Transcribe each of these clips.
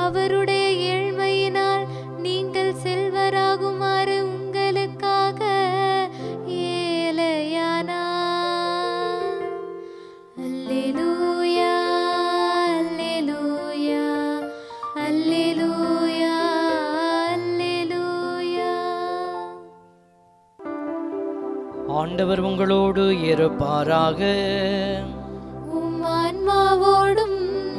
அவருடைய ஏழ்மையினால் நீங்கள் செல்வராகுமாறு உங்களுக்காக ஏழையானார் அல்லேலூயா அல்லேலூயா அல்லேலூயா அல்லேலூயா ஆண்டவர் உங்களோடு இருப்பாராக உம் ஆன்மாவோடும்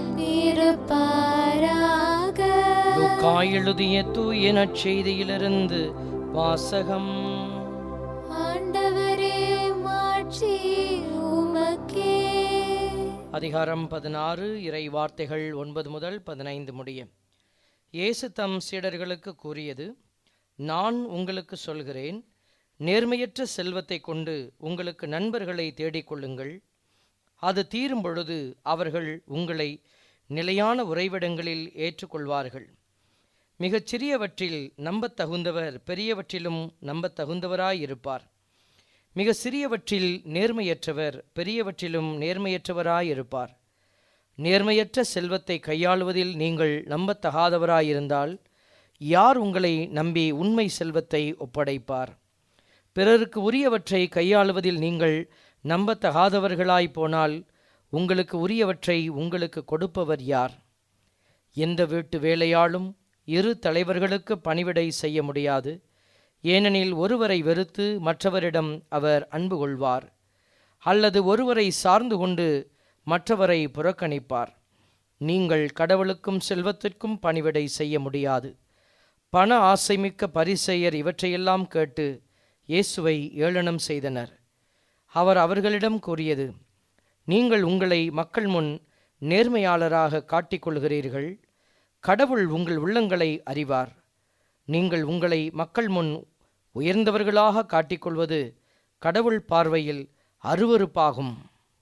இருப்பாராக லூக்கா எழுதிய தூய நற்செய்தியிலிருந்து வாசகம் ஆண்டவரே மாட்சி உமக்கே அதிகாரம் பதினாறு இறை வார்த்தைகள் ஒன்பது முதல் பதினைந்து முடிய இயேசு தம் சீடர்களுக்கு கூறியது நான் உங்களுக்கு சொல்கிறேன் நேர்மையற்ற செல்வத்தை கொண்டு உங்களுக்கு நண்பர்களை தேடிக்கொள்ளுங்கள் அது தீரும் பொழுது அவர்கள் உங்களை நிலையான உறைவிடங்களில் ஏற்றுக்கொள்வார்கள் மிகச் சிறியவற்றில் நம்பத் தகுந்தவர் பெரியவற்றிலும் நம்பத் தகுந்தவராயிருப்பார் மிக சிறியவற்றில் நேர்மையற்றவர் பெரியவற்றிலும் நேர்மையற்றவராயிருப்பார் நேர்மையற்ற செல்வத்தை கையாளுவதில் நீங்கள் நம்பத்தகாதவராயிருந்தால் யார் உங்களை நம்பி உண்மை செல்வத்தை ஒப்படைப்பார் பிறருக்கு உரியவற்றை கையாளுவதில் நீங்கள் நம்பத்தகாதவர்களாய் போனால் உங்களுக்கு உரியவற்றை உங்களுக்கு கொடுப்பவர் யார் எந்த வீட்டு வேலையாளும் இரு தலைவர்களுக்கு பணிவிடை செய்ய முடியாது ஏனெனில் ஒருவரை வெறுத்து மற்றவரிடம் அவர் அன்பு கொள்வார் அல்லது ஒருவரை சார்ந்து கொண்டு மற்றவரை புறக்கணிப்பார் நீங்கள் கடவுளுக்கும் செல்வத்திற்கும் பணிவிடை செய்ய முடியாது பண ஆசைமிக்க பரிசெயர் இவற்றையெல்லாம் கேட்டு இயேசுவை ஏளனம் செய்தனர் அவர் அவர்களிடம் கூறியது நீங்கள் உங்களை மக்கள் முன் நேர்மையாளராக காட்டிக்கொள்கிறீர்கள் கடவுள் உங்கள் உள்ளங்களை அறிவார் நீங்கள் உங்களை மக்கள் முன் உயர்ந்தவர்களாக காட்டிக்கொள்வது கடவுள் பார்வையில் அருவருப்பாகும்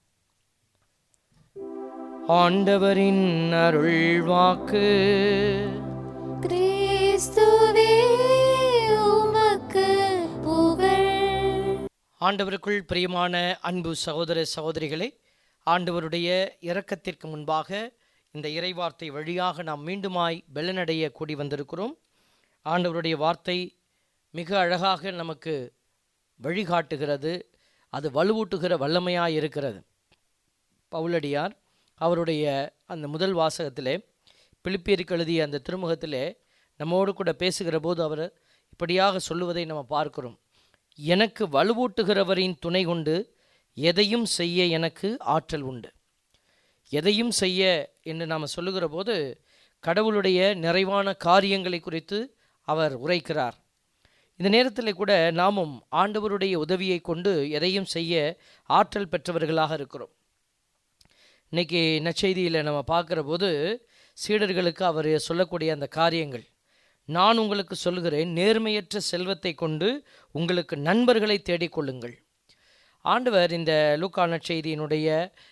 ஆண்டவரின் அருள் வாக்கு கிறிஸ்துவே உமக்கு புகழ் ஆண்டவருக்குள் பிரியமான அன்பு சகோதர சகோதரிகளே ஆண்டவருடைய இரக்கத்திற்கு முன்பாக இந்த இறைவார்த்தை வழியாக நாம் மீண்டுமாய் பெலனடைய கூடி வந்திருக்கிறோம் ஆண்டவருடைய வார்த்தை மிக அழகாக நமக்கு வழிகாட்டுகிறது அது வலுவூட்டுகிற வல்லமையாக இருக்கிறது பவுலடியார் அவருடைய அந்த முதல் வாசகத்திலே பிலிப்பியருக்கு எழுதிய அந்த திருமுகத்திலே நம்மோடு கூட பேசுகிற போது அவர் இப்படியாக சொல்லுவதை நம்ம பார்க்கிறோம் எனக்கு வலுவூட்டுகிறவரின் துணை கொண்டு எதையும் செய்ய எனக்கு ஆற்றல் உண்டு எதையும் செய்ய என்று நாம் சொல்லுகிற போது கடவுளுடைய நிறைவான காரியங்களை குறித்து அவர் உரைக்கிறார் இந்த நேரத்தில் கூட நாமும் ஆண்டவருடைய உதவியை கொண்டு எதையும் செய்ய ஆற்றல் பெற்றவர்களாக இருக்கிறோம் இன்னைக்கு நற்செய்தியில் நம்ம பார்க்குற போது சீடர்களுக்கு அவர் சொல்லக்கூடிய அந்த காரியங்கள் நான் உங்களுக்கு சொல்கிறேன் நேர்மையற்ற செல்வத்தை கொண்டு உங்களுக்கு நண்பர்களை தேடிக்கொள்ளுங்கள் ஆண்டவர் இந்த லூக்கா நற்செய்தியினுடைய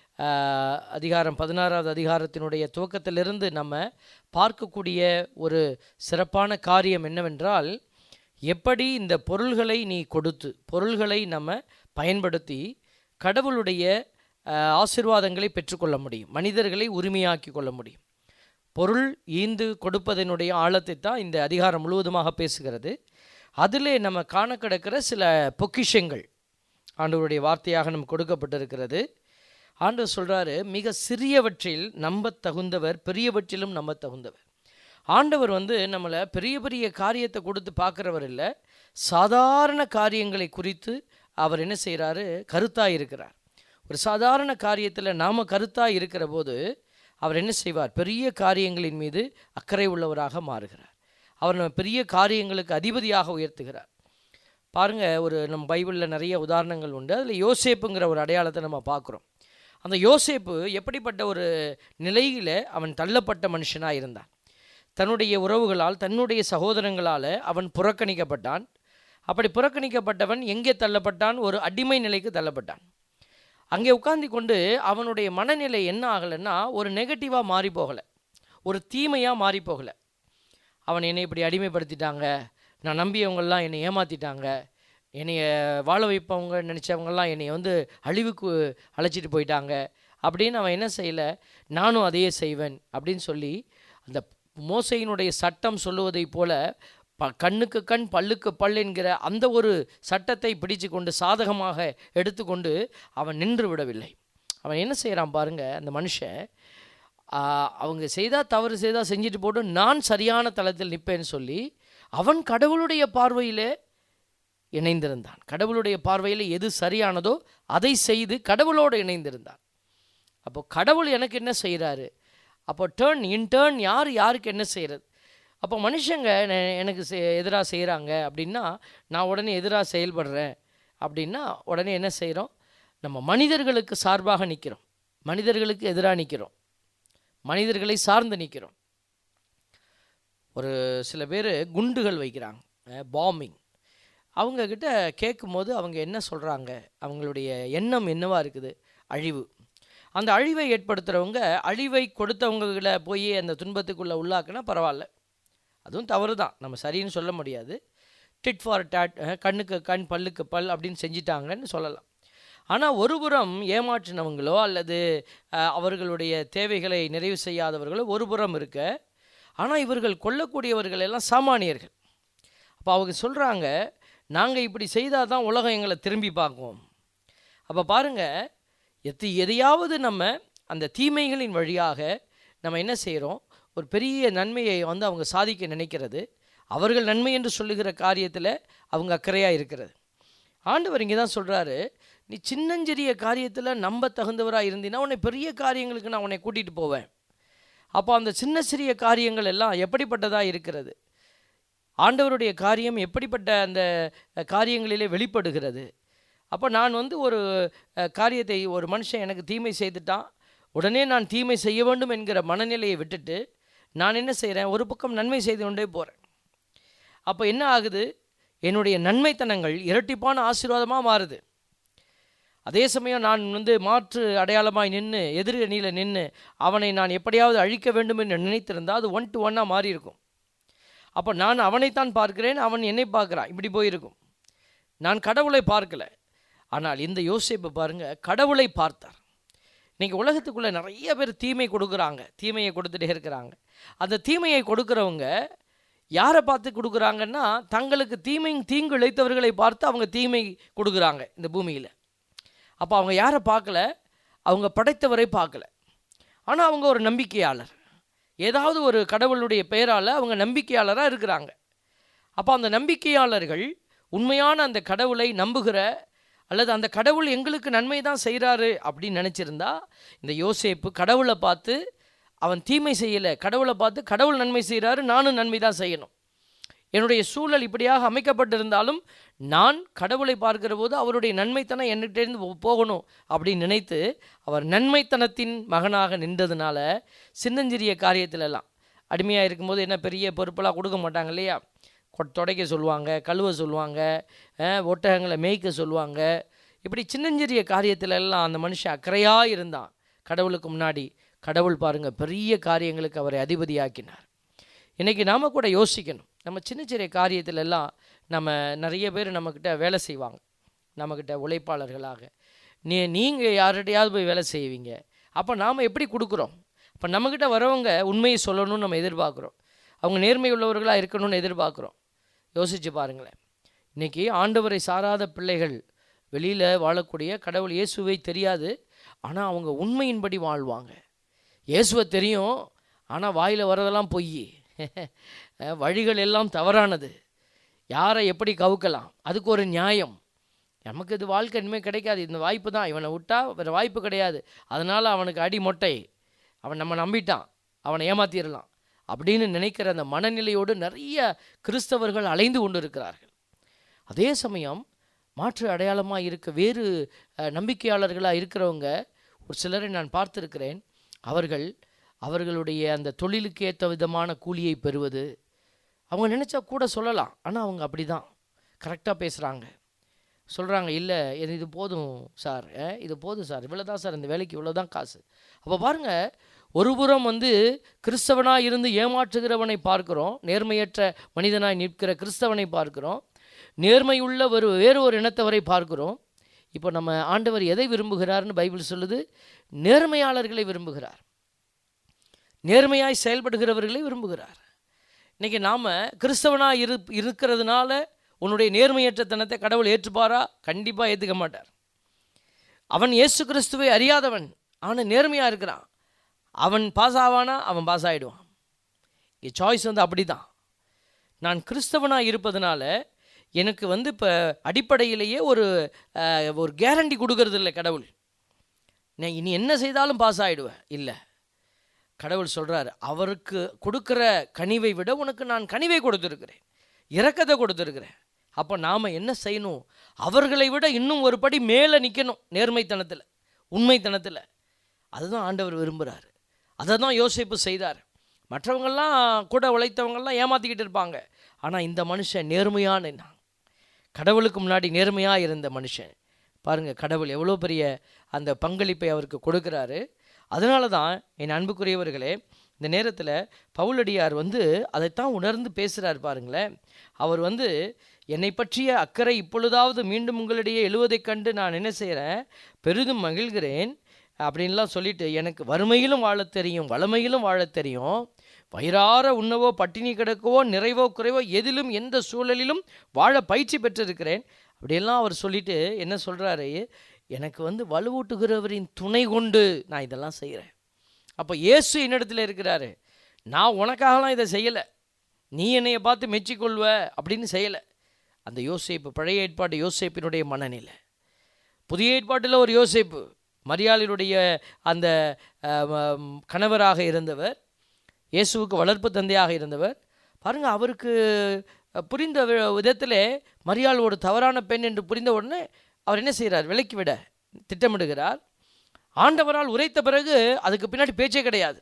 ஆஹ், அதிகாரம் பதினாறாவது அதிகாரத்தினுடைய துவக்கத்திலிருந்து நம்ம பார்க்கக்கூடிய ஒரு சிறப்பான காரியம் என்னவென்றால் எப்படி இந்த பொருள்களை நீ கொடுத்து பொருள்களை நம்ம பயன்படுத்தி கடவுளுடைய ஆஹ், ஆசீர்வாதங்களை பெற்றுக்கொள்ள முடியும் மனிதர்களை உரிமையாக்கி கொள்ள முடியும் பொருள் ஈந்து கொடுப்பதனுடைய ஆழத்தை தான் இந்த அதிகாரம் முழுவதுமாக பேசுகிறது அதிலே நம்ம காண கிடக்கிற சில பொக்கிஷங்கள் ஆண்டவருடைய வார்த்தையாக நமக்கு கொடுக்கப்பட்டிருக்கிறது ஆண்டவர் சொல்றாரு மிக சிறியவற்றில் நம்பத் தகுந்தவர் பெரியவற்றிலும் நம்பத் தகுந்தவர் ஆண்டவர் வந்து நம்மளை பெரிய பெரிய காரியத்தை கொடுத்து பார்க்குறவர் இல்லை சாதாரண காரியங்களை குறித்து அவர் என்ன செய்கிறாரு கருத்தாக இருக்கிறார் ஒரு சாதாரண காரியத்தில் நாம் கருத்தாக இருக்கிற போது அவர் என்ன செய்வார் பெரிய காரியங்களின் மீது அக்கறை உள்ளவராக மாறுகிறார் அவர் நம்ம பெரிய காரியங்களுக்கு அதிபதியாக உயர்த்துகிறார் பாருங்க ஒரு நம்ம பைபிளில் நிறைய உதாரணங்கள் உண்டு அதில் யோசேப்புங்கிற ஒரு அடையாளத்தை நம்ம பார்க்குறோம் அந்த யோசேப்பு எப்படிப்பட்ட ஒரு நிலையில் அவன் தள்ளப்பட்ட மனுஷனாக இருந்தான் தன்னுடைய உறவுகளால் தன்னுடைய சகோதரங்களால் அவன் புறக்கணிக்கப்பட்டான் அப்படி புறக்கணிக்கப்பட்டவன் எங்கே தள்ளப்பட்டான் ஒரு அடிமை நிலைக்கு தள்ளப்பட்டான் அங்கே உட்கார்ந்து கொண்டு அவனுடைய மனநிலை என்ன ஆகலைன்னா ஒரு நெகட்டிவாக மாறி போகலை ஒரு தீமையாக மாறி போகலை அவன் என்னை இப்படி அடிமைப்படுத்திட்டாங்க நான் நம்பியவங்கெல்லாம் என்னை ஏமாற்றிட்டாங்க என்னைய வாழ வைப்பவங்க நினச்சவங்கெல்லாம் என்னை வந்து அழிவுக்கு அழைச்சிட்டு போயிட்டாங்க அப்படின்னு அவன் என்ன செய்யலை நானும் அதையே செய்வேன் அப்படின்னு சொல்லி அந்த மோசையினுடைய சட்டம் சொல்லுவதைப் போல ப கண்ணுக்கு கண் பல்லுக்கு பல் என்கிற அந்த ஒரு சட்டத்தை பிடிச்சு கொண்டு சாதகமாக எடுத்துக்கொண்டு அவன் நின்று விடவில்லை அவன் என்ன செய்கிறான் பாருங்க அந்த மனுஷன் ஆ, அவங்க செய்தால் தவறு செய்தால் செஞ்சுட்டு போட்டு நான் சரியான தளத்தில் நிற்பேன்னு சொல்லி அவன் கடவுளுடைய பார்வையிலே இணைந்திருந்தான் கடவுளுடைய பார்வையில் எது சரியானதோ அதை செய்து கடவுளோடு இணைந்திருந்தான் அப்போ கடவுள் எனக்கு என்ன செய்கிறாரு அப்போ டேர்ன் இன் டேர்ன் யார் யாருக்கு என்ன செய்கிறது அப்போ மனுஷங்க நெ- எனக்கு எதிராக செய்கிறாங்க அப்படின்னா நான் உடனே எதிராக செயல்படுறேன் அப்படின்னா உடனே என்ன செய்கிறோம் நம்ம மனிதர்களுக்கு சார்பாக நிற்கிறோம் மனிதர்களுக்கு எதிராக நிற்கிறோம் மனிதர்களை சார்ந்து நிற்கிறோம் ஒரு சில பேர் குண்டுகள் வைக்கிறாங்க பாம்பிங் அவங்கக்கிட்ட கேட்கும்போது அவங்க என்ன சொல்கிறாங்க அவங்களுடைய எண்ணம் என்னவா இருக்குது அழிவு அந்த அழிவை ஏற்படுத்துகிறவங்க அழிவை கொடுத்தவங்கள போய் அந்த துன்பத்துக்குள்ளே உள்ளாக்குனா பரவாயில்ல அதுவும் தவறு தான் நம்ம சரின்னு சொல்ல முடியாது டிட் ஃபார் டாட் கண்ணுக்கு கண் பல்லுக்கு பல் அப்படின்னு செஞ்சிட்டாங்கன்னு சொல்லலாம் ஆனால் ஒருபுறம் ஏமாற்றினவங்களோ அல்லது அஹ், அவர்களுடைய தேவைகளை நிறைவு செய்யாதவர்களோ ஒரு புறம் இருக்க ஆனால் இவர்கள் கொல்லக்கூடியவர்கள் எல்லாம் சாமானியர்கள் அப்போ அவங்க சொல்கிறாங்க நாங்கள் இப்படி செய்தால் தான் உலகம் எங்களை திரும்பி பார்க்கும் அப்போ பாருங்கள் எத்து எதையாவது நம்ம அந்த தீமைகளின் வழியாக நம்ம என்ன செய்கிறோம் ஒரு பெரிய நன்மையை வந்து அவங்க சாதிக்க நினைக்கிறது அவர்கள் நன்மை என்று சொல்லுகிற காரியத்தில் அவங்க அக்கறையாக இருக்கிறது ஆண்டவர் இங்கே தான் சொல்கிறாரு நீ சின்னஞ்சிறிய காரியத்தில் நம்ப தகுந்தவராக இருந்தீன்னா உன்னை பெரிய காரியங்களுக்கு நான் உன்னை கூட்டிகிட்டு போவேன் அப்போ அந்த சின்ன சிறிய காரியங்கள் எல்லாம் எப்படிப்பட்டதாக இருக்கிறது ஆண்டவருடைய காரியம் எப்படிப்பட்ட அந்த அஹ், காரியங்களிலே வெளிப்படுகிறது அப்போ நான் வந்து ஒரு அஹ், காரியத்தை ஒரு மனுஷன் எனக்கு தீமை செய்துட்டான் உடனே நான் தீமை செய்ய வேண்டும் என்கிற மனநிலையை விட்டுட்டு நான் என்ன செய்கிறேன் ஒரு பக்கம் நன்மை செய்து கொண்டே போகிறேன் அப்போ என்ன ஆகுது என்னுடைய நன்மைத்தனங்கள் இரட்டிப்பான ஆசீர்வாதமாக மாறுது அதே சமயம் நான் வந்து மாற்று அடையாளமாய் நின்று எதிர் அணியில் நின்று அவனை நான் எப்படியாவது அழிக்க வேண்டும் என்று நினைத்திருந்தால் அது ஒன் டு ஒன்னாக மாறி இருக்கும் அப்போ நான் அவனைத்தான் பார்க்கிறேன் அவன் என்னை பார்க்குறான் இப்படி போயிருக்கும் நான் கடவுளை பார்க்கல ஆனால் இந்த யோசிப்பை பாருங்க கடவுளை பார்த்தார் இன்னைக்கு உலகத்துக்குள்ளே நிறைய பேர் தீமை கொடுக்குறாங்க தீமையை கொடுத்துட்டே இருக்கிறாங்க அந்த தீமையை கொடுக்குறவங்க யாரை பார்த்து கொடுக்குறாங்கன்னா தங்களுக்கு தீமை தீங்கு இழைத்தவர்களை பார்த்து அவங்க தீமை கொடுக்குறாங்க இந்த பூமியில் அப்போ அவங்க யாரை பார்க்கல அவங்க படைத்தவரை பார்க்கல ஆனால் அவங்க ஒரு நம்பிக்கையாளர் ஏதாவது ஒரு கடவுளுடைய பெயரால் அவங்க நம்பிக்கையாளராக இருக்கிறாங்க அப்போ அந்த நம்பிக்கையாளர்கள் உண்மையான அந்த கடவுளை நம்புகிற அல்லது அந்த கடவுள் எங்களுக்கு நன்மை தான் செய்கிறாரு அப்படின்னு நினச்சிருந்தா இந்த யோசேப்பு கடவுளை பார்த்து அவன் தீமை செய்யலை கடவுளை பார்த்து கடவுள் நன்மை செய்கிறாரு நானும் நன்மை தான் செய்யணும் என்னுடைய சூழல் இப்படியாக அமைக்கப்பட்டிருந்தாலும் நான் கடவுளை பார்க்கிற போது அவருடைய நன்மைத்தனம் என்னிட்டேருந்து போ- போகணும் அப்படின்னு நினைத்து அவர் நன்மைத்தனத்தின் மகனாக நின்றதுனால சின்னஞ்சிறிய காரியத்திலெல்லாம் அடிமையாக இருக்கும்போது என்ன பெரிய பொறுப்பெல்லாம் கொடுக்க மாட்டாங்க இல்லையா கொ- துடைக்க சொல்லுவாங்க கழுவ சொல்லுவாங்க அஹ், ஒட்டகங்களை மேய்க்க சொல்லுவாங்க இப்படி சின்னஞ்சிறிய காரியத்துல எல்லாம் அந்த மனுஷன் அக்கறையாக இருந்தான் கடவுளுக்கு முன்னாடி கடவுள் பாருங்க பெரிய காரியங்களுக்கு அவரை அதிபதியாக்கினார் இன்றைக்கி நாம் கூட யோசிக்கணும் நம்ம சின்ன சிறிய காரியத்துல எல்லாம் நம்ம நிறைய பேர் நம்மக்கிட்ட வேலை செய்வாங்க நம்மக்கிட்ட உழைப்பாளர்களாக நீ நீங்கள் யார்கிட்டயாவது போய் வேலை செய்வீங்க அப்போ நாம் எப்படி கொடுக்குறோம் அப்போ நம்மக்கிட்ட வரவங்க உண்மையை சொல்லணும்னு நம்ம எதிர்பார்க்குறோம் அவங்க நேர்மை உள்ளவர்களாக இருக்கணும்னு எதிர்பார்க்குறோம் யோசிச்சு பாருங்களேன் இன்றைக்கி ஆண்டவரை சாராத பிள்ளைகள் வெளியில் வாழக்கூடிய கடவுள் இயேசுவை தெரியாது ஆனால் அவங்க உண்மையின்படி வாழ்வாங்க இயேசுவை தெரியும் ஆனால் வாயில் வரதெல்லாம் பொய் வழிகள் எல்லாம் தவறானது யாரை எப்படி கவுக்கலாம் அதுக்கு ஒரு நியாயம் நமக்கு இது வாழ்க்கை இனிமேல் கிடைக்காது இந்த வாய்ப்பு தான் இவனை விட்டா வேறு வாய்ப்பு கிடையாது அதனால் அவனுக்கு அடி மொட்டை அவன் நம்ம நம்பிட்டான் அவனை ஏமாத்திடலாம் அப்படின்னு நினைக்கிற அந்த மனநிலையோடு நிறைய கிறிஸ்தவர்கள் அலைந்து கொண்டு இருக்கிறார்கள் அதே சமயம் மாற்று அடையாளமாக இருக்க வேறு அஹ், நம்பிக்கையாளர்களாக இருக்கிறவங்க ஒரு சிலரை நான் பார்த்திருக்கிறேன் அவர்கள் அவர்களுடைய அந்த தொழிலுக்கு ஏற்ற விதமான கூலியை பெறுவது அவங்க நினச்சா கூட சொல்லலாம் ஆனால் அவங்க அப்படி தான் கரெக்டாக பேசுகிறாங்க சொல்கிறாங்க இல்லை இது இது போதும் சார் அஹ், இது போதும் சார் இவ்வளோ தான் சார் இந்த வேலைக்கு இவ்வளோ தான் காசு அப்போ பாருங்கள் ஒரு புறம் வந்து கிறிஸ்தவனாக இருந்து ஏமாற்றுகிறவனை பார்க்கிறோம் நேர்மையற்ற மனிதனாய் நிற்கிற கிறிஸ்தவனை பார்க்கிறோம் நேர்மையுள்ள ஒரு வேறு ஒரு இனத்தவரை பார்க்கிறோம் இப்போ நம்ம ஆண்டவர் எதை விரும்புகிறார்னு பைபிள் சொல்லுது நேர்மையாளர்களை விரும்புகிறார் நேர்மையாய் செயல்படுகிறவர்களை விரும்புகிறார் இன்னைக்கு நாம் கிறிஸ்தவனாக இரு இருக்கிறதுனால உன்னுடைய நேர்மையற்ற தனத்தை கடவுள் ஏற்றுப்பாரா கண்டிப்பாக ஏற்றுக்க மாட்டார் அவன் இயேசு கிறிஸ்துவை அறியாதவன் அவன் நேர்மையாக இருக்கிறான் அவன் பாஸ் ஆவானா அவன் பாஸ் ஆகிடுவான் இங்கே சாய்ஸ் வந்து அப்படி தான் நான் கிறிஸ்தவனாக இருப்பதனால எனக்கு வந்து இப்போ அடிப்படையிலேயே ஒரு அஹ், ஒரு கேரண்டி கொடுக்கறது இல்லை கடவுள் நான் இனி என்ன செய்தாலும் பாஸ் ஆகிடுவேன் இல்லை கடவுள் சொல்கிறார் அவருக்கு கொடுக்குற கனிவை விட உனக்கு நான் கனிவை கொடுத்துருக்கிறேன் இரக்கத்தை கொடுத்துருக்கிறேன் அப்போ நாம் என்ன செய்யணும் அவர்களை விட இன்னும் ஒரு படி மேலே நிற்கணும் நேர்மைத்தனத்தில் உண்மைத்தனத்தில் அதுதான் ஆண்டவர் விரும்புகிறார் அதை தான் யோசிப்பு செய்தார் மற்றவங்கெல்லாம் கூட உழைத்தவங்கெல்லாம் ஏமாற்றிக்கிட்டு இருப்பாங்க ஆனால் இந்த மனுஷன் நேர்மையான நான் கடவுளுக்கு முன்னாடி நேர்மையாக இருந்த மனுஷன் பாருங்கள் கடவுள் எவ்வளோ பெரிய அந்த பங்களிப்பை அவருக்கு கொடுக்குறாரு அதனால தான் என் அன்புக்குரியவர்களே இந்த நேரத்தில் பவுலடியார் வந்து அதைத்தான் உணர்ந்து பேசுகிறார் பாருங்களேன் அவர் வந்து என்னை பற்றிய அக்கறை இப்பொழுதாவது மீண்டும் உங்களிடையே எழுவதைக் கண்டு நான் என்ன செய்கிறேன் பெரிதும் மகிழ்கிறேன் அப்படின்லாம் சொல்லிட்டு எனக்கு வறுமையிலும் வாழத் தெரியும் வளமையிலும் வாழத் தெரியும் வயிறார உண்ணவோ பட்டினி கிடக்கவோ நிறைவோ குறைவோ எதிலும் எந்த சூழலிலும் வாழ பயிற்சி பெற்றிருக்கிறேன் அப்படியெல்லாம் அவர் சொல்லிட்டு என்ன சொல்கிறாரு எனக்கு வந்து வலுவூட்டுகிறவரின் துணை கொண்டு நான் இதெல்லாம் செய்கிறேன் அப்போ இயேசு என்னிடத்துல இருக்கிறாரு நான் உனக்காகலாம் இதை செய்யலை நீ என்னைய பார்த்து மெச்சிக்கொள்வ அப்படின்னு செய்யலை அந்த யோசேப்பு பழைய ஏற்பாடு யோசேப்பினுடைய மனநிலை புதிய ஏற்பாட்டில் ஒரு யோசேப்பு மரியாளினுடைய அந்த அஹ், ம், கணவராக இருந்தவர் இயேசுவுக்கு வளர்ப்பு தந்தையாக இருந்தவர் பாருங்க அவருக்கு அஹ், புரிந்த வி- விதத்திலே மரியாள் ஒரு தவறான பெண் என்று புரிந்த உடனே அவர் என்ன செய்கிறார் விலக்கி விட திட்டமிடுகிறார் ஆண்டவரால் உரைத்த பிறகு அதுக்கு பின்னாடி பேச்சே கிடையாது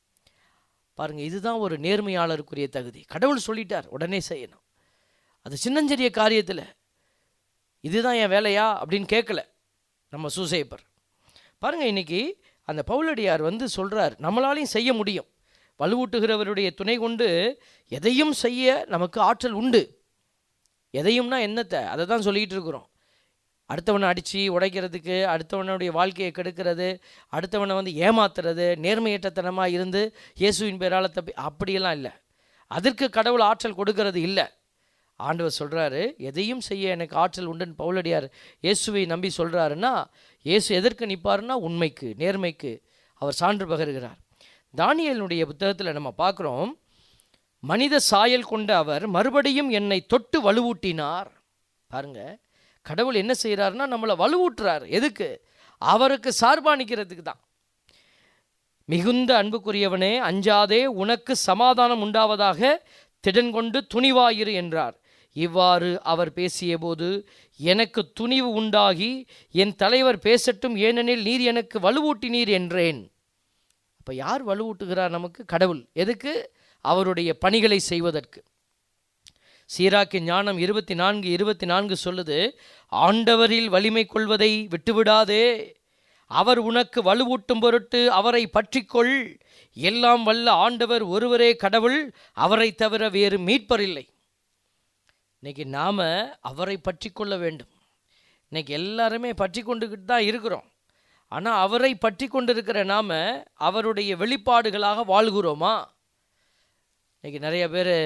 பாருங்க இதுதான் ஒரு நேர்மையாளருக்குரிய தகுதி கடவுள் சொல்லிட்டார் உடனே செய்யணும் அது சின்னஞ்சிறிய காரியத்தில் இதுதான் என் வேலையா அப்படின்னு கேட்கல நம்ம சூசைப்பர் பாருங்க இன்னைக்கு அந்த பவுலடியார் வந்து சொல்றார் நம்மளாலையும் செய்ய முடியும் வலுவூட்டுகிறவருடைய துணை கொண்டு எதையும் செய்ய நமக்கு ஆற்றல் உண்டு எதையும்னா என்னத்தை அதை தான் சொல்லிக்கிட்டு இருக்கிறோம் அடுத்தவனை அடித்து உடைக்கிறதுக்கு அடுத்தவனுடைய வாழ்க்கையை கெடுக்கிறது அடுத்தவனை வந்து ஏமாத்துறது நேர்மையற்றத்தனமாக இருந்து இயேசுவின் பேரால் தப்பி அப்படியெல்லாம் இல்லை அதற்கு கடவுள் ஆற்றல் கொடுக்கறது இல்லை ஆண்டவர் சொல்கிறாரு எதையும் செய்ய எனக்கு ஆற்றல் உண்டுன்னு பவுலடியார் இயேசுவை நம்பி சொல்கிறாருன்னா இயேசு எதற்கு நிற்பாருன்னா உண்மைக்கு நேர்மைக்கு அவர் சான்று பகருகிறார் தானியேலுடைய புத்தகத்தில் நம்ம பார்க்குறோம் மனித சாயல் கொண்ட அவர் மறுபடியும் என்னை தொட்டு வலுவூட்டினார் பாருங்க கடவுள் என்ன செய்கிறாருன்னா நம்மளை வலுவூட்டுறார் எதுக்கு அவருக்கு சார்பா நிற்கிறதுக்கு தான் மிகுந்த அன்புக்குரியவனே அஞ்சாதே உனக்கு சமாதானம் உண்டாவதாக திடன் கொண்டு துணிவாயிரு என்றார் இவ்வாறு அவர் பேசியபோது எனக்கு துணிவு உண்டாகி என் தலைவர் பேசட்டும் ஏனெனில் நீர் எனக்கு வலுவூட்டினீர் என்றேன் அப்போ யார் வலுவூட்டுகிறார் நமக்கு கடவுள் எதுக்கு அவருடைய பணிகளை செய்வதற்கு சீராக்கின் ஞானம் இருபத்தி நான்கு இருபத்தி நான்கு சொல்லுது ஆண்டவரில் வலிமை கொள்வதை விட்டுவிடாதே அவர் உனக்கு வலுவூட்டும் பொருட்டு அவரை பற்றிக்கொள் எல்லாம் வல்ல ஆண்டவர் ஒருவரே கடவுள் அவரை தவிர வேறு மீட்பர் இல்லை இன்னைக்கு நாம அவரை பற்றி கொள்ள வேண்டும் இன்னைக்கு எல்லாருமே பற்றி கொண்டுக்கிட்டு தான் இருக்கிறோம் ஆனால் அவரை பற்றி கொண்டிருக்கிற நாம அவருடைய வெளிப்பாடுகளாக வாழ்கிறோமா இன்னைக்கு நிறைய பேர்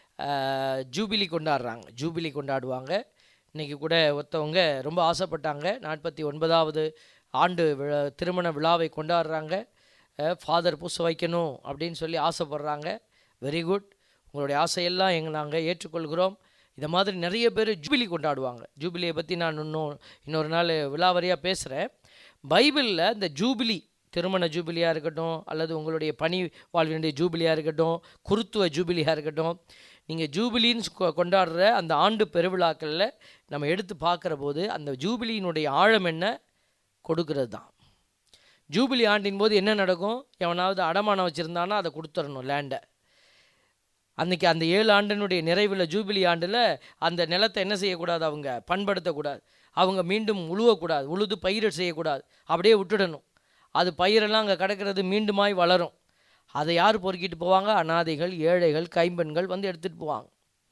ஜூபிலி கொண்டாடுறாங்க ஜூபிலி கொண்டாடுவாங்க இன்னைக்கு கூட ஒருத்தவங்க ரொம்ப ஆசைப்பட்டாங்க நாற்பத்தி ஒன்பதாவது ஆண்டு விழா திருமண விழாவை கொண்டாடுறாங்க ஃபாதர் பூச வைக்கணும் அப்படின்னு சொல்லி ஆசைப்படுறாங்க வெரி குட் உங்களுடைய ஆசையெல்லாம் எங்கள் நாங்கள் ஏற்றுக்கொள்கிறோம் இந்த மாதிரி நிறைய பேர் ஜூபிலி கொண்டாடுவாங்க ஜூபிலியை பற்றி நான் இன்னும் இன்னொரு நாள் விழாவரியாக பேசுகிறேன் பைபிளில் இந்த ஜூபிலி திருமண ஜூபிலியாக இருக்கட்டும் அல்லது உங்களுடைய பணி வாழ்வினுடைய ஜூபிலியாக இருக்கட்டும் குருத்துவ ஜூபிலியாக இருக்கட்டும் நீங்கள் ஜூபிலின்னு கொ- கொண்டாடுற அந்த ஆண்டு பெருவிழாக்களில் நம்ம எடுத்து பார்க்குற போது அந்த ஜூபிலியினுடைய ஆழம் என்ன கொடுக்கறது தான் ஜூபிலி ஆண்டின் போது என்ன நடக்கும் எவனாவது அடமானம் வச்சுருந்தானா அதை கொடுத்துடணும் லேண்டை அன்னைக்கு அந்த ஏழு ஆண்டினுடைய நிறைவில் ஜூபிலி ஆண்டில் அந்த நிலத்தை என்ன செய்யக்கூடாது அவங்க பண்படுத்தக்கூடாது அவங்க மீண்டும் உழுவக்கூடாது உழுது பயிர் செய்யக்கூடாது அப்படியே விட்டுடணும் அது பயிரெல்லாம் அங்கே கிடக்கிறது மீண்டுமாய் வளரும் அதை யார் பொறுக்கிட்டு போவாங்க அனாதைகள் ஏழைகள் கைம்பெண்கள் வந்து எடுத்துகிட்டு போவாங்க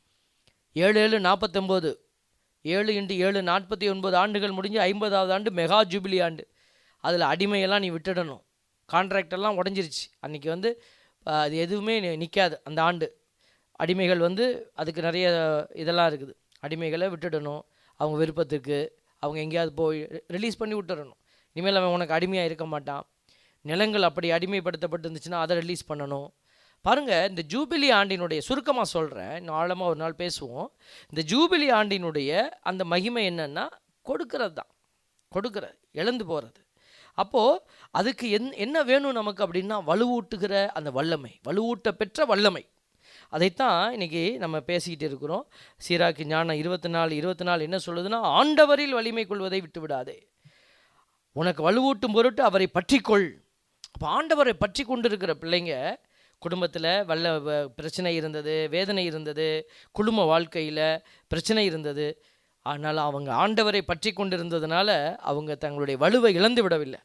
ஏழு ஏழு நாற்பத்தொம்போது ஏழு இன்ட்டு ஏழு நாற்பத்தி ஒன்பது ஆண்டுகள் முடிஞ்சு ஐம்பதாவது ஆண்டு மெகா ஜூபிலி ஆண்டு அதில் அடிமையெல்லாம் நீ விட்டுடணும் கான்ட்ராக்ட் எல்லாம் உடஞ்சிருச்சு அன்றைக்கி வந்து அஹ், அது எதுவுமே நிற்காது அந்த ஆண்டு அடிமைகள் வந்து அதுக்கு நிறைய இதெல்லாம் இருக்குது அடிமைகளை விட்டுடணும் அவங்க விருப்பத்துக்கு அவங்க எங்கேயாவது போய் ரிலீஸ் பண்ணி விட்டுறணும் இனிமேல் அவன் உனக்கு அடிமையாக இருக்க மாட்டான் நிலங்கள் அப்படி அடிமைப்படுத்தப்பட்டு இருந்துச்சுன்னா அதை ரிலீஸ் பண்ணணும் பாருங்கள் இந்த ஜூபிலி ஆண்டினுடைய சுருக்கமாக சொல்கிறேன் இன்னும் ஆழமாக ஒரு நாள் பேசுவோம் இந்த ஜூபிலி ஆண்டினுடைய அந்த மகிமை என்னன்னா கொடுக்கறது தான் கொடுக்கறது இழந்து போகிறது அப்போது அதுக்கு என் என்ன வேணும் நமக்கு அப்படின்னா வலுவூட்டுகிற அந்த வல்லமை வலுவூட்ட பெற்ற வல்லமை அதைத்தான் இன்னைக்கு நம்ம பேசிக்கிட்டு இருக்கிறோம் சீராக்கு ஞானம் இருபத்தி நாலு இருபத்தி நாலு என்ன சொல்லுதுன்னா ஆண்டவரில் வலிமை கொள்வதை விட்டு விடாதே உனக்கு வலுவூட்டும் பொருட்டு அவரை பற்றிக்கொள் அப்போ ஆண்டவரை பற்றி கொண்டிருக்கிற பிள்ளைங்க குடும்பத்தில் வல்ல வ- பிரச்சனை இருந்தது வேதனை இருந்தது குடும்ப வாழ்க்கையில் பிரச்சனை இருந்தது ஆனால் அவங்க ஆண்டவரை பற்றி கொண்டிருந்ததுனால அவங்க தங்களுடைய வலுவை இழந்து விடவில்லை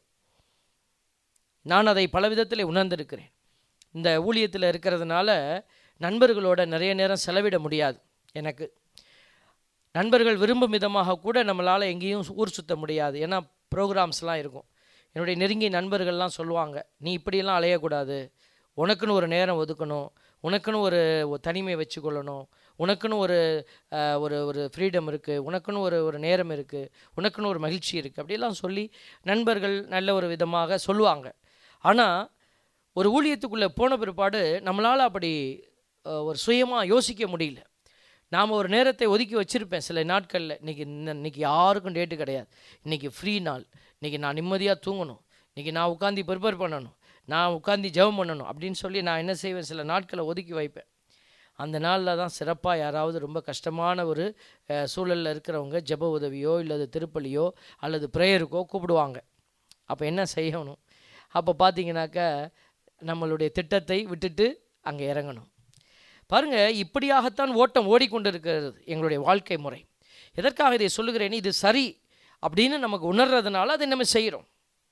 நான் அதை பல விதத்தில் உணர்ந்திருக்கிறேன் இந்த ஊழியத்தில் இருக்கிறதுனால நண்பர்களோட நிறைய நேரம் செலவிட முடியாது எனக்கு நண்பர்கள் விரும்பும் விதமாக கூட நம்மளால் எங்கேயும் ஊர் சுத்த முடியாது ஏன்னா ப்ரோக்ராம்ஸ்லாம் இருக்கும் என்னுடைய நெருங்கிய நண்பர்கள்லாம் சொல்லுவாங்க நீ இப்படியெல்லாம் அலையக்கூடாது உனக்குன்னு ஒரு நேரம் ஒதுக்கணும் உனக்குன்னு ஒரு ஒரு தனிமை வச்சுக்கொள்ளணும் உனக்குன்னு ஒரு அஹ், ஒரு ஒரு ஃப்ரீடம் இருக்குது உனக்குன்னு ஒரு ஒரு நேரம் இருக்குது உனக்குன்னு ஒரு மகிழ்ச்சி இருக்குது அப்படிலாம் சொல்லி நண்பர்கள் நல்ல ஒரு விதமாக சொல்லுவாங்க ஆனால் ஒரு ஊழியத்துக்குள்ளே போன பிற்பாடு நம்மளால் அப்படி அஹ், ஒரு சுயமாக யோசிக்க முடியல நாம் ஒரு நேரத்தை ஒதுக்கி வச்சுருப்பேன் சில நாட்களில் இன்றைக்கி இன்னைக்கு யாருக்கும் டேட்டு கிடையாது இன்றைக்கி ஃப்ரீ நாள் இன்றைக்கி நான் நிம்மதியாக தூங்கணும் இன்றைக்கி நான் உட்காந்து ப்ரிப்பேர் பண்ணணும் நான் உட்காந்து ஜெபம் பண்ணணும் அப்படின்னு சொல்லி நான் என்ன செய்வேன் சில நாட்களை ஒதுக்கி வைப்பேன் அந்த நாளில் தான் சிறப்பாக யாராவது ரொம்ப கஷ்டமான ஒரு அஹ், சூழல்ல இருக்கிறவங்க ஜெப உதவியோ இல்லது திருப்பலியோ அல்லது ப்ரேயருக்கோ கூப்பிடுவாங்க அப்போ என்ன செய்யணும் அப்போ பார்த்தீங்கன்னாக்கா நம்மளுடைய திட்டத்தை விட்டுட்டு அங்கே இறங்கணும் பாருங்க இப்படியாகத்தான் ஓட்டம் ஓடிக்கொண்டிருக்கிறது எங்களுடைய வாழ்க்கை முறை எதற்காக இதை சொல்லுகிறேன் இது சரி அப்படின்னு நமக்கு உணர்றதுனால அதை நம்ம செய்கிறோம்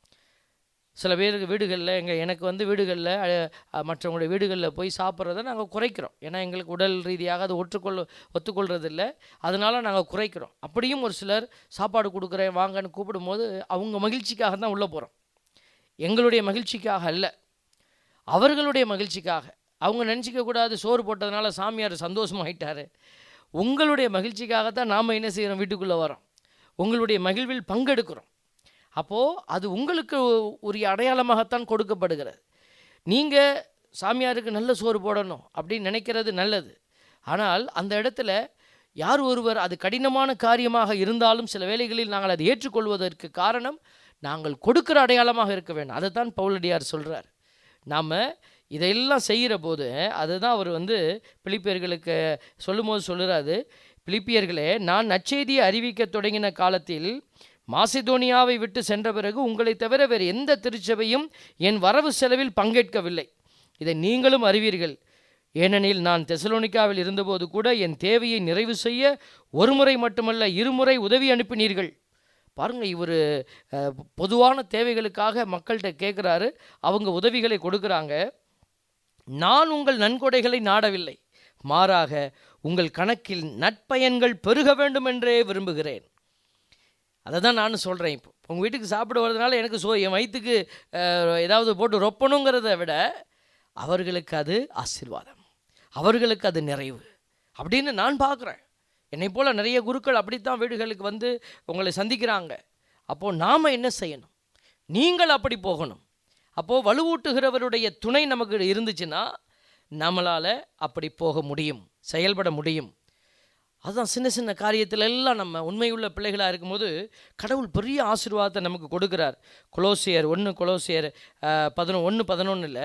சில பேருக்கு வீடுகளில் எங்கள் எனக்கு வந்து வீடுகளில் மற்றவங்களுடைய வீடுகளில் போய் சாப்பிட்றத நாங்கள் குறைக்கிறோம் ஏன்னா எங்களுக்கு உடல் ரீதியாக அது ஒற்றுக்கொள்ள ஒத்துக்கொள்றதில்ல அதனால நாங்கள் குறைக்கிறோம் அப்படியும் ஒரு சிலர் சாப்பாடு கொடுக்குறேன் வாங்கன்னு கூப்பிடும்போது அவங்க மகிழ்ச்சிக்காக தான் உள்ளே போகிறோம் எங்களுடைய மகிழ்ச்சிக்காக அல்ல அவர்களுடைய மகிழ்ச்சிக்காக அவங்க நினச்சிக்க கூடாது சோறு போட்டதுனால சாமியார் சந்தோஷமாயிட்டாரு உங்களுடைய மகிழ்ச்சிக்காகத்தான் நாம் என்ன செய்கிறோம் வீட்டுக்குள்ளே வரோம் உங்களுடைய மகிழ்வில் பங்கெடுக்கிறோம் அப்போது அது உங்களுக்கு உரிய அடையாளமாகத்தான் கொடுக்கப்படுகிறது நீங்கள் சாமியாருக்கு நல்ல சோறு போடணும் அப்படின்னு நினைக்கிறது நல்லது ஆனால் அந்த இடத்துல யார் ஒருவர் அது கடினமான காரியமாக இருந்தாலும் சில வேளைகளில் நாங்கள் அதை ஏற்றுக்கொள்வதற்கு காரணம் நாங்கள் கொடுக்கிற அடையாளமாக இருக்க வேண்டும் அதை தான் பவுலடியார் சொல்கிறார் நாம் இதையெல்லாம் செய்கிற போது அதுதான் அவர் வந்து பிலிப்பியர்களுக்கு சொல்லும்போது சொல்லுறாரு பிலிப்பியர்களே நான் நற்செய்தியை அறிவிக்க தொடங்கின காலத்தில் மாசிதோனியாவை விட்டு சென்ற பிறகு உங்களை தவிர வேறு எந்த திருச்சபையும் என் வரவு செலவில் பங்கேற்கவில்லை இதை நீங்களும் அறிவீர்கள் ஏனெனில் நான் தெசலோனிக்காவில் இருந்தபோது கூட என் தேவையை நிறைவு செய்ய ஒரு முறை மட்டுமல்ல இருமுறை உதவி அனுப்பினீர்கள் பாருங்க இவர் பொதுவான தேவைகளுக்காக மக்கள்கிட்ட கேட்குறாரு அவங்க உதவிகளை கொடுக்குறாங்க நான் உங்கள் நன்கொடைகளை நாடவில்லை மாறாக உங்கள் கணக்கில் நற்பயன்கள் பெருக வேண்டும் என்றே விரும்புகிறேன் அதை தான் நானும் சொல்கிறேன் இப்போ உங்கள் வீட்டுக்கு சாப்பிட வர்றதுனால எனக்கு சோ என் வயிற்றுக்கு அஹ், ஏதாவது போட்டு ரொப்பணுங்கிறத விட அவர்களுக்கு அது ஆசீர்வாதம் அவர்களுக்கு அது நிறைவு அப்படின்னு நான் பார்க்குறேன் என்னை போல் நிறைய குருக்கள் அப்படித்தான் வீடுகளுக்கு வந்து உங்களை சந்திக்கிறாங்க அப்போது நாம் என்ன செய்யணும் நீங்கள் அப்படி போகணும் அப்போது வலுவூட்டுகிறவருடைய துணை நமக்கு இருந்துச்சுன்னா நம்மளால் அப்படி போக முடியும் செயல்பட முடியும் அதுதான் சின்ன சின்ன காரியத்துல எல்லாம் நம்ம உண்மையுள்ள பிள்ளைகளாக இருக்கும்போது கடவுள் பெரிய ஆசீர்வாதத்தை நமக்கு கொடுக்குறார் கொலோசியர் ஒன்று கொலோசியர் பதினொன்று ஒன்று பதினொன்றில்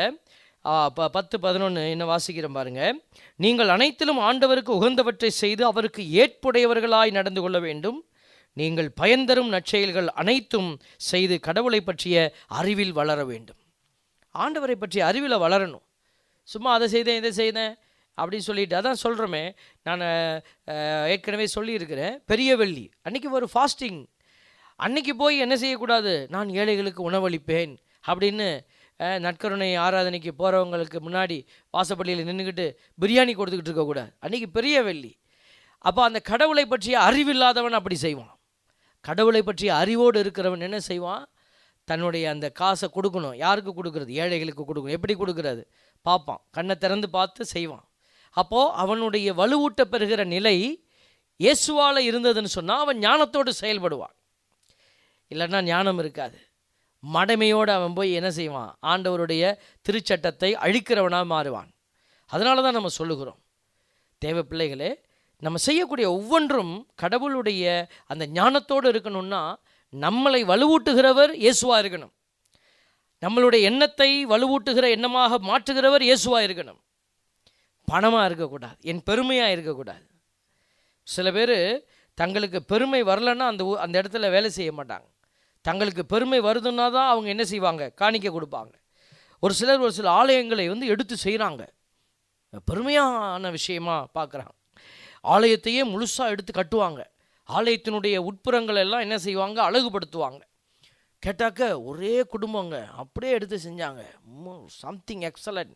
ப பத்து பதினொன்று என்ன வாசிக்கிறோம் பாருங்க நீங்கள் அனைத்திலும் ஆண்டவருக்கு உகந்தவற்றை செய்து அவருக்கு ஏற்புடையவர்களாய் நடந்து கொள்ள வேண்டும் நீங்கள் பயன்தரும் நற்செயல்கள் அனைத்தும் செய்து கடவுளை பற்றிய அறிவில் வளர வேண்டும் ஆண்டவரை பற்றிய அறிவில் வளரணும் சும்மா அதை செய்தேன் இதை செய்தேன் அப்படின்னு சொல்லிட்டு அதான் சொல்கிறோமே நான் அஹ், ஏற்கனவே சொல்லியிருக்கிறேன் பெரிய வெள்ளி அன்னைக்கு ஒரு ஃபாஸ்டிங் அன்னைக்கு போய் என்ன செய்யக்கூடாது நான் ஏழைகளுக்கு உணவளிப்பேன் அப்படின்னு அஹ், நற்கருணை ஆராதனைக்கு போகிறவங்களுக்கு முன்னாடி வாசப்பள்ளியில் நின்றுக்கிட்டு பிரியாணி கொடுத்துக்கிட்டு இருக்கக்கூடாது அன்னைக்கு பெரிய வெள்ளி அப்போ அந்த கடவுளை பற்றிய அறிவில்லாதவன் அப்படி செய்வான் கடவுளை பற்றிய அறிவோடு இருக்கிறவன் என்ன செய்வான் தன்னுடைய அந்த காசை கொடுக்கணும் யாருக்கு கொடுக்கறது ஏழைகளுக்கு கொடுக்கணும் எப்படி கொடுக்கறது பார்ப்பான் கண்ணை திறந்து பார்த்து செய்வான் அப்போது அவனுடைய வலுவூட்ட பெறுகிற நிலை இயேசுவால் இருந்ததுன்னு சொன்னால் அவன் ஞானத்தோடு செயல்படுவான் இல்லைன்னா ஞானம் இருக்காது மடமையோடு அவன் போய் என்ன செய்வான் ஆண்டவருடைய திருச்சட்டத்தை அழிக்கிறவனாக மாறுவான் அதனால தான் நம்ம சொல்லுகிறோம் தேவ பிள்ளைகளே நம்ம செய்யக்கூடிய ஒவ்வொன்றும் கடவுளுடைய அந்த ஞானத்தோடு இருக்கணும்னா நம்மளை வலுவூட்டுகிறவர் இயேசுவாக இருக்கணும் நம்மளுடைய எண்ணத்தை வலுவூட்டுகிற எண்ணமாக மாற்றுகிறவர் இயேசுவாக இருக்கணும் பணமாக இருக்கக்கூடாது என் பெருமையாக இருக்கக்கூடாது சில பேர் தங்களுக்கு பெருமை வரலன்னா அந்த ஊ- அந்த இடத்துல வேலை செய்ய மாட்டாங்க தங்களுக்கு பெருமை வருதுன்னா தான் அவங்க என்ன செய்வாங்க காணிக்க கொடுப்பாங்க ஒரு சிலர் ஒரு சில ஆலயங்களை வந்து எடுத்து செய்கிறாங்க பெருமையான விஷயமா பார்க்குறாங்க ஆலயத்தையே முழுசாக எடுத்து கட்டுவாங்க ஆலயத்தினுடைய உட்புறங்கள் எல்லாம் என்ன செய்வாங்க அழகுபடுத்துவாங்க கேட்டாக்க ஒரே குடும்பங்க அப்படியே எடுத்து செஞ்சாங்க சம்திங் எக்ஸலண்ட்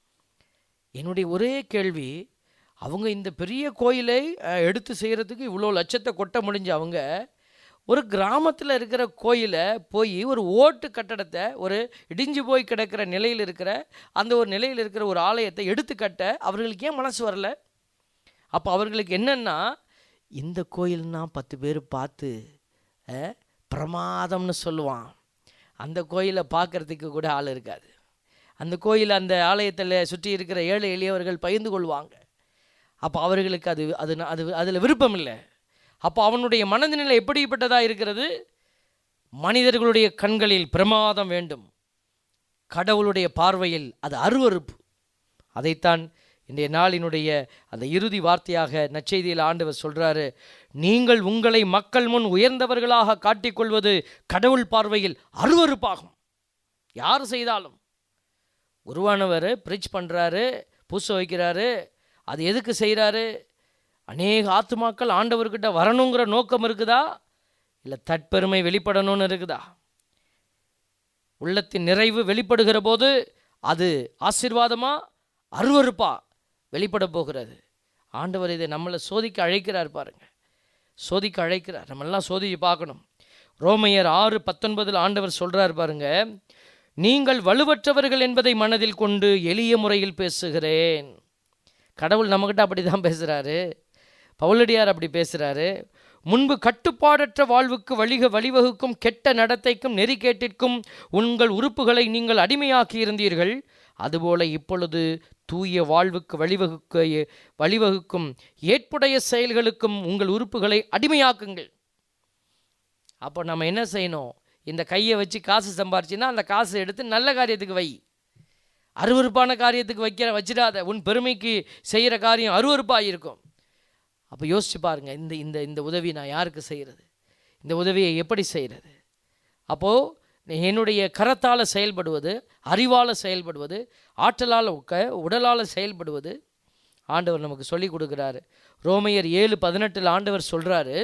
என்னுடைய ஒரே கேள்வி அவங்க இந்த பெரிய கோயிலை அஹ், எடுத்து செய்கிறதுக்கு இவ்வளோ லட்சத்தை கொட்ட முடிஞ்ச அவங்க ஒரு கிராமத்தில் இருக்கிற கோயிலை போய் ஒரு ஓட்டு கட்டடத்தை ஒரு இடிஞ்சு போய் கிடக்கிற நிலையில் இருக்கிற அந்த ஒரு நிலையில் இருக்கிற ஒரு ஆலயத்தை எடுத்து கட்ட அவர்களுக்கு ஏன் மனசு வரல அப்போ அவர்களுக்கு என்னென்னா இந்த கோயில்னா பத்து பேர் பார்த்து அஹ், பிரமாதம்னு சொல்லுவான் அந்த கோயிலை பார்க்கறதுக்கு கூட ஆள் இருக்காது அந்த கோயில் அந்த ஆலயத்தில் சுற்றி இருக்கிற ஏழை எளியவர்கள் பகிர்ந்து கொள்வாங்க அப்போ அவர்களுக்கு அது அது அது அதில் விருப்பம் இல்லை அப்போ அவனுடைய மனநிலை எப்படிப்பட்டதாக இருக்கிறது மனிதர்களுடைய கண்களில் பிரமாதம் வேண்டும் கடவுளுடைய பார்வையில் அது அருவருப்பு அதைத்தான் இன்றைய நாளினுடைய அந்த இறுதி வார்த்தையாக நற்செய்தியில் ஆண்டவர் சொல்றாரு நீங்கள் உங்களை மக்கள் முன் உயர்ந்தவர்களாக காட்டிக்கொள்வது கடவுள் பார்வையில் அருவருப்பாகும் யார் செய்தாலும் உருவானவர் ப்ரிச் பண்ணுறாரு பூச வைக்கிறாரு அது எதுக்கு செய்கிறாரு அநேக ஆத்துமாக்கள் ஆண்டவர்கிட்ட வரணுங்கிற நோக்கம் இருக்குதா இல்லை தற்பெருமை வெளிப்படணும்னு இருக்குதா உள்ளத்தின் நிறைவு வெளிப்படுகிற போது அது ஆசீர்வாதமா அருவருப்பா வெளிப்பட போகிறது ஆண்டவர் இதை நம்மளை சோதிக்க அழைக்கிறார் பாருங்க சோதிக்க அழைக்கிறார் நம்மெல்லாம் சோதிச்சு பார்க்கணும் ரோமையர் ஆறு பத்தொன்பதில் ஆண்டவர் சொல்றார் பாருங்க நீங்கள் வலுவற்றவர்கள் என்பதை மனதில் கொண்டு எளிய முறையில் பேசுகிறேன் கடவுள் நம்மக்கிட்ட அப்படி தான் பேசுகிறாரு பவுலடியார் அப்படி பேசுகிறாரு முன்பு கட்டுப்பாடற்ற வாழ்வுக்கு வழிக வழிவகுக்கும் கெட்ட நடத்தைக்கும் நெறிக்கேட்டிற்கும் உங்கள் உறுப்புகளை நீங்கள் அடிமையாக்கி இருந்தீர்கள் அதுபோல இப்பொழுது தூய வாழ்வுக்கு வழிவகுக்க வழிவகுக்கும் ஏற்புடைய செயல்களுக்கும் உங்கள் உறுப்புகளை அடிமையாக்குங்கள் அப்போ நம்ம என்ன செய்யணும் இந்த கையை வச்சு காசு சம்பாரிச்சின்னா அந்த காசை எடுத்து நல்ல காரியத்துக்கு வை அருவருப்பான காரியத்துக்கு வைக்கிற வச்சிடாத உன் பெருமைக்கு செய்கிற காரியம் அருவருப்பாக இருக்கும் அப்போ யோசிச்சு பாருங்க இந்த இந்த இந்த உதவி நான் யாருக்கு செய்கிறது இந்த உதவியை எப்படி செய்கிறது அப்போது என்னுடைய கரத்தால் செயல்படுவது அறிவால் செயல்படுவது ஆற்றலால் உக்க உடலால் செயல்படுவது ஆண்டவர் நமக்கு சொல்லி கொடுக்குறாரு ரோமையர் ஏழு பதினெட்டில் ஆண்டவர் சொல்கிறாரு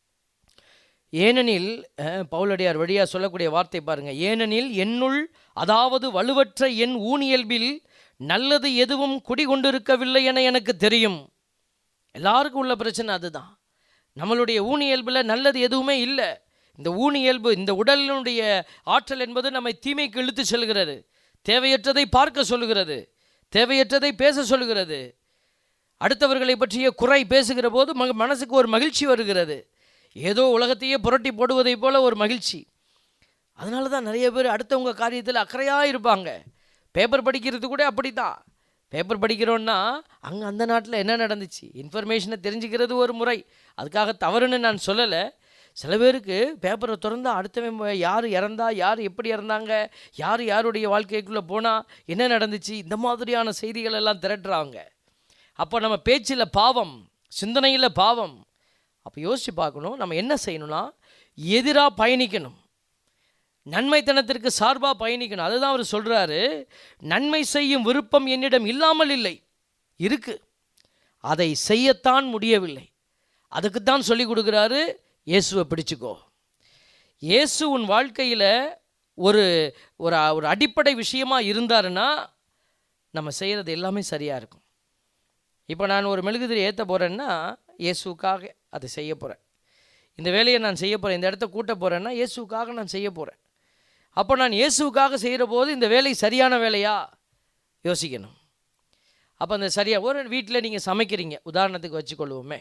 ஏனெனில் அஹ், பவுலடியார் வழியாக சொல்லக்கூடிய வார்த்தை பாருங்க ஏனெனில் என்னுள் அதாவது வலுவற்ற என் ஊனியல்பில் நல்லது எதுவும் குடிகொண்டிருக்கவில்லை என எனக்கு தெரியும் எல்லாருக்கும் உள்ள பிரச்சனை அதுதான் நம்மளுடைய ஊனியல்பில் நல்லது எதுவுமே இல்லை இந்த ஊனியல்பு இந்த உடலினுடைய ஆற்றல் என்பது நம்மை தீமைக்கு இழுத்து செல்கிறது தேவையற்றதை பார்க்க சொல்லுகிறது தேவையற்றதை பேச சொல்லுகிறது அடுத்தவர்களை பற்றிய குறை பேசுகிற போது மக மனசுக்கு ஒரு மகிழ்ச்சி வருகிறது ஏதோ உலகத்தையே புரட்டி போடுவதைப் போல ஒரு மகிழ்ச்சி அதனால தான் நிறைய பேர் அடுத்தவங்க காரியத்தில் அக்கறையாக இருப்பாங்க பேப்பர் படிக்கிறது கூட அப்படி தான் பேப்பர் படிக்கிறோன்னா அங்கே அந்த நாட்டில் என்ன நடந்துச்சு இன்ஃபர்மேஷனை தெரிஞ்சுக்கிறது ஒரு முறை அதுக்காக தவறுன்னு நான் சொல்லலை சில பேருக்கு பேப்பரை திறந்தா அடுத்தவன் வ- யார் இறந்தா யார் எப்படி இறந்தாங்க யார் யாருடைய வாழ்க்கைக்குள்ளே போனால் என்ன நடந்துச்சு இந்த மாதிரியான செய்திகள் எல்லாம் திரட்டுறாங்க அப்போ நம்ம பேச்சில் பாவம் சிந்தனையில் பாவம் அப்போ யோசித்து பார்க்கணும் நம்ம என்ன செய்யணும்னா எதிராக பயணிக்கணும் நன்மைத்தனத்திற்கு சார்பாக பயணிக்கணும் அதுதான் அவர் சொல்கிறாரு நன்மை செய்யும் விருப்பம் என்னிடம் இல்லாமல் இல்லை இருக்கு அதை செய்யத்தான் முடியவில்லை அதுக்குத்தான் சொல்லி கொடுக்குறாரு இயேசுவை பிடிச்சுக்கோ இயேசு உன் வாழ்க்கையில் ஒரு ஒரு ஒரு அடிப்படை விஷயமா இருந்தாருன்னா நம்ம செய்கிறது எல்லாமே சரியாக இருக்கும் இப்போ நான் ஒரு மெழுகுதிரி ஏற்ற போகிறேன்னா இயேசுக்காக அதை செய்ய போகிறேன் இந்த வேலையை நான் செய்ய போகிறேன் இந்த இடத்த கூட்ட போகிறேன்னா இயேசுக்காக நான் செய்ய போகிறேன் அப்போ நான் இயேசுவுக்காக செய்கிற போது இந்த வேலை சரியான வேலையா யோசிக்கணும் அப்போ அந்த சரியாக ஒரு வீட்டில் நீங்கள் சமைக்கிறீங்க உதாரணத்துக்கு வச்சுக்கொள்வோமே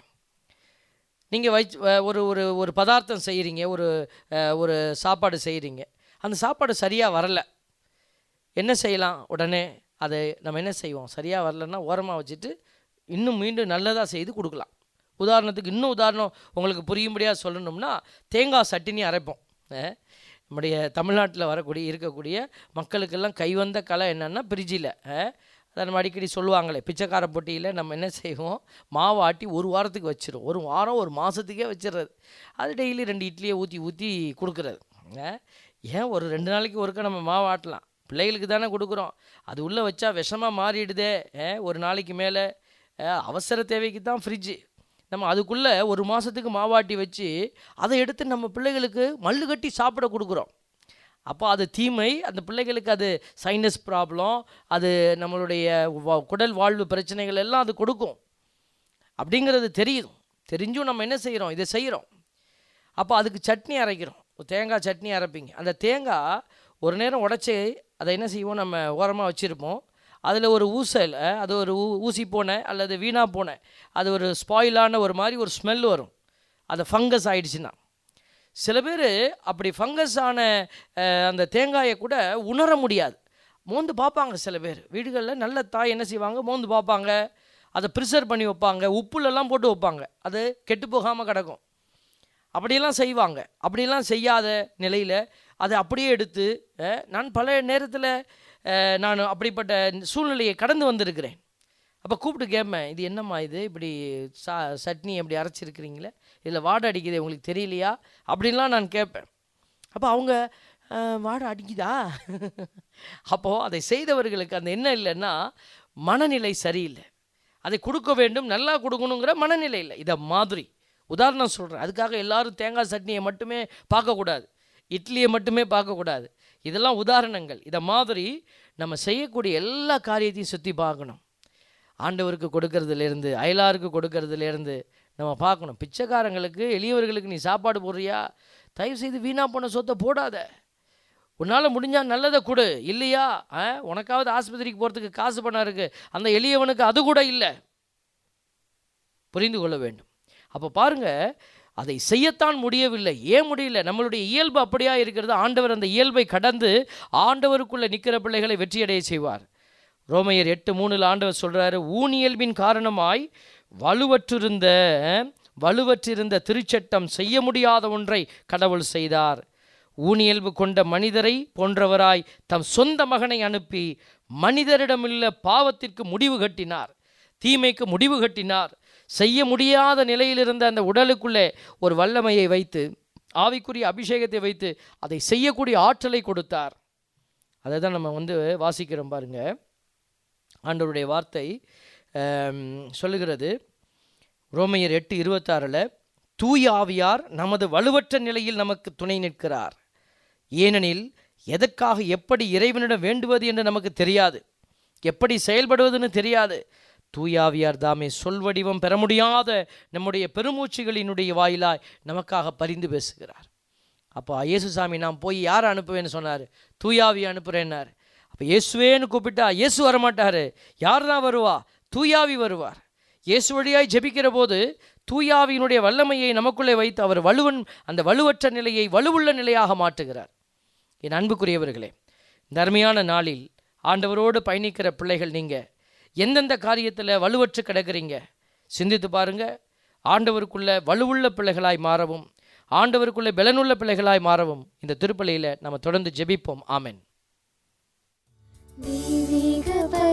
நீங்கள் வச்சு வ- ஒரு ஒரு ஒரு பதார்த்தம் செய்கிறீங்க ஒரு அஹ், ஒரு சாப்பாடு செய்கிறீங்க அந்த சாப்பாடு சரியாக வரல என்ன செய்யலாம் உடனே அதை நம்ம என்ன செய்வோம் சரியாக வரலன்னா ஓரமாக வச்சுட்டு இன்னும் மீண்டும் நல்லதாக செய்து கொடுக்கலாம் உதாரணத்துக்கு இன்னும் உதாரணம் உங்களுக்கு புரியும்படியாக சொல்லணும்னா தேங்காய் சட்டினி அரைப்போம் அஹ், நம்முடைய தமிழ்நாட்டில் வரக்கூடிய இருக்கக்கூடிய மக்களுக்கெல்லாம் கைவந்த கலை என்னென்னா பிரிட்ஜில் அதை நம்ம அடிக்கடி சொல்லுவாங்களே பிச்சைக்கார பொட்டியில் நம்ம என்ன செய்வோம் மாவு ஆட்டி ஒரு வாரத்துக்கு வச்சிரும் ஒரு வாரம் ஒரு மாதத்துக்கே வச்சிடுறது அது டெய்லி ரெண்டு இட்லியை ஊற்றி ஊற்றி கொடுக்குறது அஹ், ஏன் ஒரு ரெண்டு நாளைக்கு ஒருக்கா நம்ம மாவு ஆட்டலாம் பிள்ளைகளுக்கு தானே கொடுக்குறோம் அது உள்ளே வச்சா விஷமாக மாறிடுதே அஹ், ஒரு நாளைக்கு மேலே அவசர தேவைக்கு தான் ஃப்ரிட்ஜு நம்ம அதுக்குள்ளே ஒரு மாதத்துக்கு மாவாட்டி வச்சு அதை எடுத்து நம்ம பிள்ளைகளுக்கு மல்லு கட்டி சாப்பிட கொடுக்குறோம் அப்போ அது தீமை அந்த பிள்ளைகளுக்கு அது சைனஸ் ப்ராப்ளம் அது நம்மளுடைய வா- குடல் வாழ்வு பிரச்சனைகள் எல்லாம் அது கொடுக்கும் அப்படிங்கிறது தெரியும் தெரிஞ்சும் நம்ம என்ன செய்கிறோம் இதை செய்கிறோம் அப்போ அதுக்கு சட்னி அரைக்கிறோம் ஒரு தேங்காய் சட்னி அரைப்பீங்க அந்த தேங்காய் ஒரு நேரம் உடச்சி அதை என்ன செய்வோம் நம்ம ஓரமாக வச்சுருப்போம் அதில் ஒரு ஊசல் அஹ், அது ஒரு ஊ ஊசி போன அல்லது வீணாக போன அது ஒரு ஸ்பாயிலான ஒரு மாதிரி ஒரு ஸ்மெல் வரும் அது ஃபங்கஸ் ஆயிடுச்சுன்னா சில பேர் அப்படி ஃபங்கஸ் ஆன அஹ், அந்த தேங்காயை கூட உணர முடியாது மோந்து பார்ப்பாங்க சில பேர் வீடுகளில் நல்ல தாய் என்ன செய்வாங்க மோந்து பார்ப்பாங்க அதை ப்ரிசர்வ் பண்ணி வைப்பாங்க உப்புலெல்லாம் போட்டு வைப்பாங்க அது கெட்டு போகாமல் கிடக்கும் அப்படியெல்லாம் செய்வாங்க அப்படியெல்லாம் செய்யாத நிலையில் அதை அப்படியே எடுத்து அஹ், நான் பல நேரத்தில் நான் அப்படிப்பட்ட சூழ்நிலையை கடந்து வந்திருக்கிறேன் அப்போ கூப்பிட்டு கேட்பேன் இது என்னம்மா இது இப்படி சா சட்னி அப்படி அரைச்சிருக்கிறீங்களே இதில் வாடை அடிக்குது உங்களுக்கு தெரியலையா அப்படின்லாம் நான் கேட்பேன் அப்போ அவங்க "அஹ், வாடை அடிக்குதா அப்போது அதை செய்தவர்களுக்கு அந்த என்ன இல்லைன்னா மனநிலை சரியில்லை அதை கொடுக்க வேண்டும் நல்லா கொடுக்கணுங்கிற மனநிலை இல்லை இதை மாதிரி உதாரணம் சொல்கிறேன் அதுக்காக எல்லாரும் தேங்காய் சட்னியை மட்டுமே பார்க்கக்கூடாது இட்லியை மட்டுமே பார்க்கக்கூடாது இதெல்லாம் உதாரணங்கள் இதை மாதிரி நம்ம செய்யக்கூடிய எல்லா காரியத்தையும் சுற்றி பார்க்கணும் ஆண்டவருக்கு கொடுக்கறதுலேருந்து அயலாருக்கு கொடுக்கறதுலேருந்து நம்ம பார்க்கணும் பிச்சைக்காரங்களுக்கு எளியவர்களுக்கு நீ சாப்பாடு போடுறியா தயவு செய்து வீணாக போன சொத்தை போடாத உன்னால் முடிஞ்சால் நல்லதை கொடு இல்லையா ஆ உனக்காவது ஆஸ்பத்திரிக்கு போகிறதுக்கு காசு பணம் இருக்குது அந்த எளியவனுக்கு அது கூட இல்லை புரிந்து கொள்ள வேண்டும் அப்போ பாருங்க அதை செய்யத்தான் முடியவில்லை ஏன் முடியல நம்மளுடைய இயல்பு அப்படியா இருக்கிறது ஆண்டவர் அந்த இயல்பை கடந்து ஆண்டவருக்குள்ளே நிற்கிற பிள்ளைகளை வெற்றியடைய செய்வார் ரோமையர் எட்டு மூணில் ஆண்டவர் சொல்றாரு ஊனியல்பின் காரணமாய் வலுவற்றிருந்த வலுவற்றிருந்த திருச்சட்டம் செய்ய முடியாத ஒன்றை கடவுள் செய்தார் ஊனியல்பு கொண்ட மனிதரை போன்றவராய் தம் சொந்த மகனை அனுப்பி மனிதரிடமுள்ள பாவத்திற்கு முடிவு கட்டினார் தீமைக்கு முடிவு கட்டினார் செய்ய முடியாத நிலையில் இருந்த அந்த உடலுக்குள்ளே ஒரு வல்லமையை வைத்து ஆவிக்குரிய அபிஷேகத்தை வைத்து அதை செய்யக்கூடிய ஆற்றலை கொடுத்தார் அதை தான் நம்ம வந்து வாசிக்கிறோம் பாருங்க ஆண்டவருடைய வார்த்தை ஆம், சொல்லுகிறது ரோமையர் எட்டு இருபத்தாறில் தூய ஆவியார் நமது வலுவற்ற நிலையில் நமக்கு துணை நிற்கிறார் ஏனெனில் எதற்காக எப்படி இறைவனிடம் வேண்டுவது என்று நமக்கு தெரியாது எப்படி செயல்படுவதுன்னு தெரியாது தூயாவியார் தாமே சொல்வடிவம் பெற முடியாத நம்முடைய பெருமூச்சுகளினுடைய வாயிலாய் நமக்காக பரிந்து பேசுகிறார் அப்போ இயேசுசாமி நான் போய் யாரை அனுப்புவேன்னு சொன்னார் தூயாவி அனுப்புகிறேன்னார் அப்போ இயேசுவேன்னு கூப்பிட்டா இயேசு வரமாட்டார் யார் தான் வருவா தூயாவி வருவார் இயேசு வழியாய் ஜெபிக்கிற போது தூயாவியினுடைய வல்லமையை நமக்குள்ளே வைத்து அவர் வலுவன் அந்த வலுவற்ற நிலையை வலுவுள்ள நிலையாக மாற்றுகிறார் என் அன்புக்குரியவர்களே இந்த அருமையான நாளில் ஆண்டவரோடு பயணிக்கிற பிள்ளைகள் நீங்கள் எந்தெந்த காரியத்தில் வலுவற்று கிடக்கிறீங்க சிந்தித்து பாருங்க ஆண்டவருக்குள்ள வலுவுள்ள பிள்ளைகளாய் மாறவும் ஆண்டவருக்குள்ள பலனுள்ள பிள்ளைகளாய் மாறவும் இந்த திருப்பலியில் நம்ம தொடர்ந்து ஜெபிப்போம் ஆமென் தெய்வீக